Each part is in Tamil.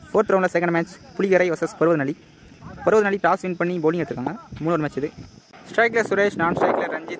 ஃபோர்த் ரவுண்டில் second match Pulikarai versus Paruvathanali Paruvathanali toss win பண்ணி பவுலிங் எடுத்துருக்காங்க மூணு மேட்ச் இது ஸ்ட்ரைக்கில் சுரேஷ் நான் ஸ்ட்ரைக்கில் Ranjith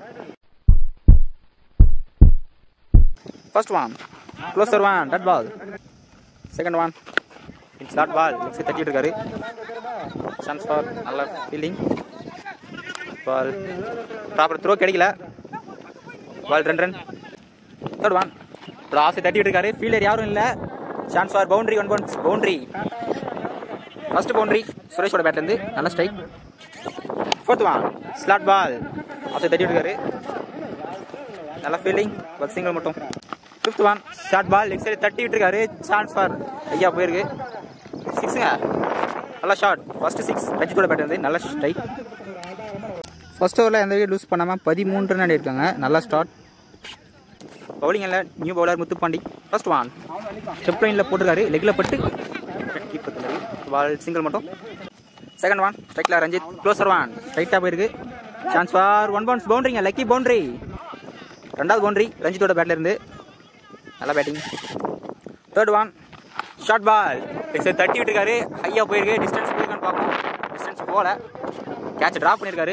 first one closer one dot ball second one it's dot ball லெக்ஸை தட்டிட்டு இருக்காரு சான்ஸ் ஃபார் நல்ல ஃபீல்டிங் பால் ப்ராப்பர் த்ரோ கிடைக்கல பால் ரெண்டு ரன் தேர்ட் ஒன் இப்போ ஆசை தட்டிட்டு இருக்காரு ஃபீல்டர் யாரும் இல்லை chance for boundary one bounce boundary first boundary சுரேஷோட பேட்லேருந்து நல்ல strike fourth one slot ball ஆசை தட்டிட்டு இருக்காரு நல்ல ஃபீல்டிங் பட் சிங்கிள் மட்டும் fifth one short ball leg side தட்டி விட்டுருக்காரு சான்ஸ் ஃபார் ஐயா போயிருக்கு சிக்ஸுங்க நல்ல ஷாட் ஃபர்ஸ்ட் சிக்ஸ் ரஜித்தோட பேட் வந்து நல்ல ஸ்ட்ரைக் ஃபர்ஸ்ட் ஓவரில் எந்த விக்கெட் லூஸ் பண்ணாமல் பதிமூன்று ரன் ஆடி இருக்காங்க நல்ல ஸ்டார்ட் பவுலிங்கில் new bowler Muthupandi first one stump லைனில் போட்டிருக்காரு லெக்கில் பட்டு கீப்பர் பால் சிங்கிள் மட்டும் செகண்ட் ஒன் ஸ்ட்ரைக்கில் ரஞ்சித் க்ளோசர் ஒன் ஸ்ட்ரைட்டாக போயிருக்கு சான்ஸ் ஃபார் ஒன் பவுன்ஸ் பவுண்டரிங்க லக்கி பவுண்டரி ரெண்டாவது பவுண்டரி ரஞ்சித்தோட பேட்ல இருந்து நல்ல batting third one short ball சரி தட்டி விட்டுருக்காரு ஹையா போயிருக்கு டிஸ்டன்ஸ் போயிருக்கான்னு பார்ப்போம் டிஸ்டன்ஸ் போகல கேட்ச் ட்ராப் பண்ணியிருக்காரு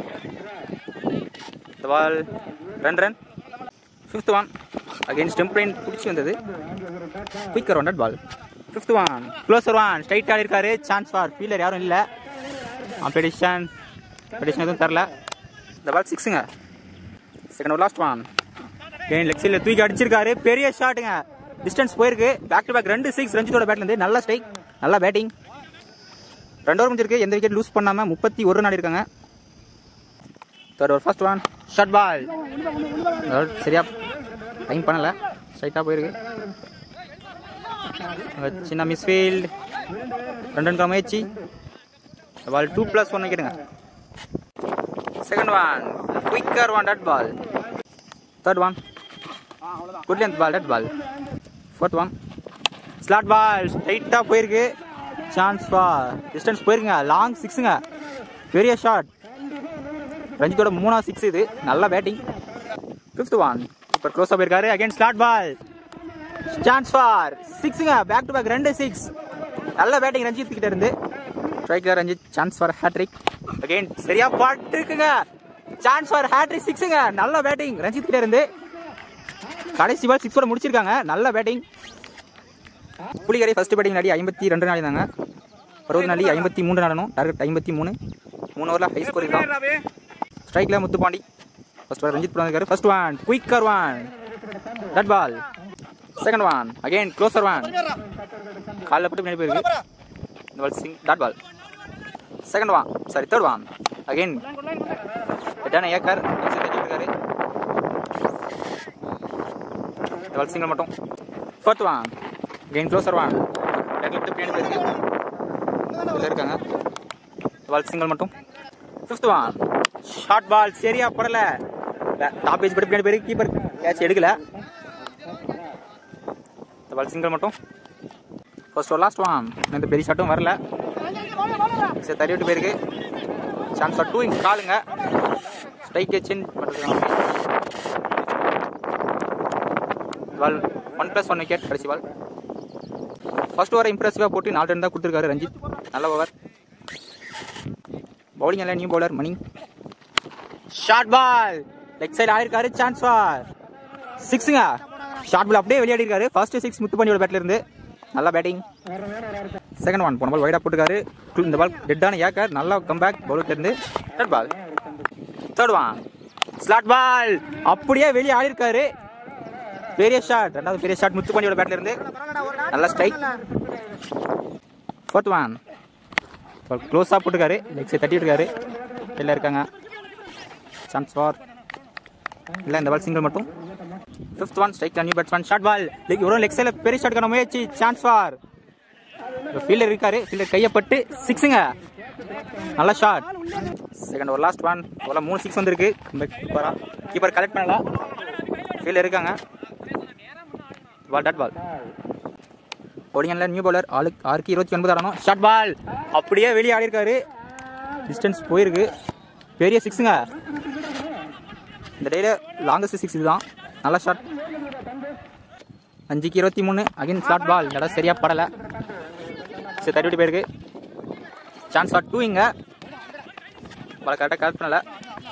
இந்த பால் ரெண்டு run fifth one again stump line பிடிச்சி வந்தது quicker one ball fifth one closer one straight ஆடிருக்காரு சான்ஸ் ஃபார் ஃபீல்டர் யாரும் இல்லை பெடிஷன் பெடிஷன் எதுவும் தரல இந்த பால் சிக்ஸுங்க செகண்ட் ஒரு லாஸ்ட் ஒன் கெயின் லெக் சைடில் தூக்கி அடிச்சிருக்காரு பெரிய ஷாட்டுங்க டிஸ்டன்ஸ் போயிருக்கு பேக் டு பேக் ரெண்டு சிக்ஸ் ரஞ்சித்தோட பேட்லேருந்து நல்ல ஸ்ட்ரைக் நல்ல பேட்டிங் ரெண்டு ஓவர் முடிஞ்சிருக்கு எந்த விக்கெட் லூஸ் பண்ணாமல் முப்பத்தி ஒரு நாள் இருக்காங்க third over first one short ball சரியா டைம் பண்ணலை ஸ்ட்ரைட்டாக போயிருக்கு அங்க சின்ன மிஸ்ஃபீல்ட் ரெண்டு ரன் முயற்சி பால் டூ ப்ளஸ் ஒன் விக்கெட்டுங்க second one quicker one dot ball third one good length ball dot ball fourth one slot ball ஸ்ட்ரைட்டாக போயிருக்கு சான்ஸ் ஃபார் டிஸ்டன்ஸ் போயிருக்குங்க லாங் சிக்ஸுங்க பெரிய ஷாட் ரஞ்சித்தோட மூணாவது சிக்ஸ் இது நல்ல பேட்டிங் ஃபிஃப்த் ஒன் இப்போ க்ளோஸாக போயிருக்காரு again slot ball chance for சிக்ஸுங்க பேக் டு பேக் ரெண்டு சிக்ஸ் நல்ல பேட்டிங் ரஞ்சித் கிட்ட இருந்து striker Ranjith chance for hattrick again சரியா பாட்டுருக்குங்க சான்ஸ் ஃபார் ஹேட்ரிக் சிக்ஸுங்க நல்ல பேட்டிங் ரஞ்சித் கிட்ட இருந்து கடைசி பால் சிக்ஸோட முடிச்சிருக்காங்க நல்ல பேட்டிங் புலிகரை ஃபர்ஸ்ட் பேட்டிங் நாடி ஐம்பத்தி ரெண்டு நாள் இருந்தாங்க பருவது நாளி ஐம்பத்தி மூன்று நடனும் டார்கெட் ஐம்பத்தி மூணு மூணு ஓவரில் ஹை ஸ்கோர் தான் ஸ்ட்ரைக்கில் முத்துப்பாண்டி ஃபர்ஸ்ட் பால் ரஞ்சித் இருக்காரு first one quicker one dot ball second one again closer one காலில் போட்டு பின்னாடி போயிருக்கு இந்த பால் சிங் dot ball second one sorry third one again ஹெட்டான ஏக்கர் இருக்காரு இந்த பால் சிங்கிள் மட்டும் fourth one again closer one லெக்கில் போட்டு பின்னாடி போயிருக்கு இதில் இருக்காங்க இந்த பால் சிங்கிள் மட்டும் ஃபிஃப்த் ஒன் ஷார்ட் பால் சரியா படல டாப் பேஜ் பட்டு பின்னாடி போயிருக்கு கீப்பர் கேட்ச் எடுக்கல இந்த பால் சிங்கிள் மட்டும் ஃபர்ஸ்ட் ஒரு லாஸ்ட் ஒன் எந்த பெரிய ஷாட்டும் வரல சரி தறி விட்டு போயிருக்கு சான்ஸ் ஃபார் டூ இங்ஸ் காலுங்க ஸ்ட்ரைக் சேஞ்ச் பண்ணிருக்காங்க ball one plus one wicket கடைசி பால் ஃபர்ஸ்ட் ஓவரை இம்ப்ரெசிவாக போட்டு நாலு ரன் தான் கொடுத்துருக்காரு ரஞ்சித் நல்ல ஓவர் பவுலிங் எல்லாம் new bowler Mani short ball leg side ஆயிருக்காரு சான்ஸ் ஃபார் சிக்ஸுங்க ஷார்ட் பால் அப்படியே விளையாடி இருக்காரு ஃபர்ஸ்ட் சிக்ஸ் முத்துப்பாண்டியோட பேட்ல இருந்து நல்லா பேட்டிங் செகண்ட் ஒன் போன பால் வைடா போட்டுக்காரு இந்த பால் டெட்டான ஏக்கர் நல்லா கம்பேக் பவுலர் இருந்து third ball third one slot ball அப்படியே வெளியே ஆடிருக்காரு பெரிய ஷாட் ரெண்டாவது பெரிய ஷாட் முத்துப்பாண்டியோட பேட்ல இருந்து நல்ல ஸ்ட்ரைக் ஃபோர்த் ஒன் க்ளோஸாக போட்டுருக்காரு லெக் சைட் தட்டி இருக்காரு வெளில இருக்காங்க சான்ஸ் ஃபார் இல்லை இந்த பால் சிங்கிள் மட்டும் fifth one strike new batsman short ball leg ஒரு லெக் சைடில் பெரிய ஷாட் கான முயற்சி சான்ஸ் ஃபார் ஃபீல்டர் இருக்காரு ஃபீல்டர் கையப்பட்டு சிக்ஸுங்க நல்ல ஷாட் செகண்ட் ஒரு லாஸ்ட் ஒன் ஒரு மூணு சிக்ஸ் வந்திருக்கு கீப்பரா கீப்பர் கலெக்ட் பண்ணலாம் ஃபீல்டர் இருக்காங்க பால் டாட் பால் போடிங்கல்ல நியூ பவுலர் ஆளுக்கு ஆறுக்கு இருபத்தி ஒன்பது ஆடணும் ஷார்ட் பால் அப்படியே வெளியே ஆடிருக்காரு டிஸ்டன்ஸ் போயிருக்கு பெரிய சிக்ஸுங்க இந்த டேல லாங்கஸ்ட் சிக்ஸ் இதுதான் நல்ல ஷாட் அஞ்சுக்கு இருபத்தி மூணு அகைன் ஷார்ட் பால் இந்த இடம் சரியா படலை சரி தட்டி விட்டு போயிருக்கு சான்ஸ் ஃபார் டூ இங்க பால் கரெக்டாக கரெக்ட் பண்ணல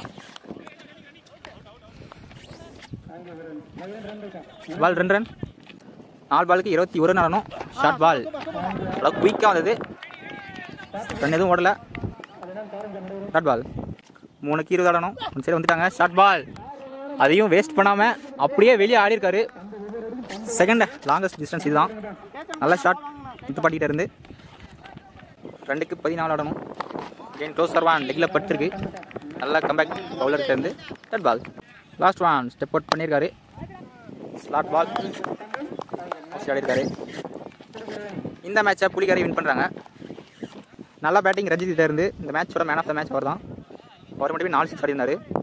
பால் ரெண்டு ரன் நாலு பாலுக்கு இருபத்தி ஒரு ரன் ஆடணும் ஷார்ட் பால் அவ்வளோ குயிக்காக வந்தது ரன் எதுவும் ஓடல ஷார்ட் பால் மூணுக்கு இருபது ஆடணும் அந்த சைடு வந்துட்டாங்க ஷார்ட் பால் அதையும் வேஸ்ட் பண்ணாமல் அப்படியே வெளியே ஆடிருக்காரு செகண்ட் லாங்கஸ்ட் டிஸ்டன்ஸ் இதுதான் நல்ல ஷாட் இது பாட்டிகிட்ட இருந்து ரெண்டுக்கு பதினாலு ஆடணும் கேன் க்ளோஸ் ஒன் லெக்கில் பட்டிருக்கு நல்ல கம்பேக் பவுலர்கிட்ட இருந்து that ball last one step out பண்ணியிருக்காரு ஸ்லாட் பால் ஆடிருக்காரு இந்த மேட்சை புலிகாரி வின் பண்ணுறாங்க நல்லா பேட்டிங் ரஞ்சித் கிட்ட இருந்து இந்த மேட்சோட மேன் ஆஃப் த மேட்ச் அவர் தான் அவர் மட்டுமே நாலு சிக்ஸ் ஆடினாரு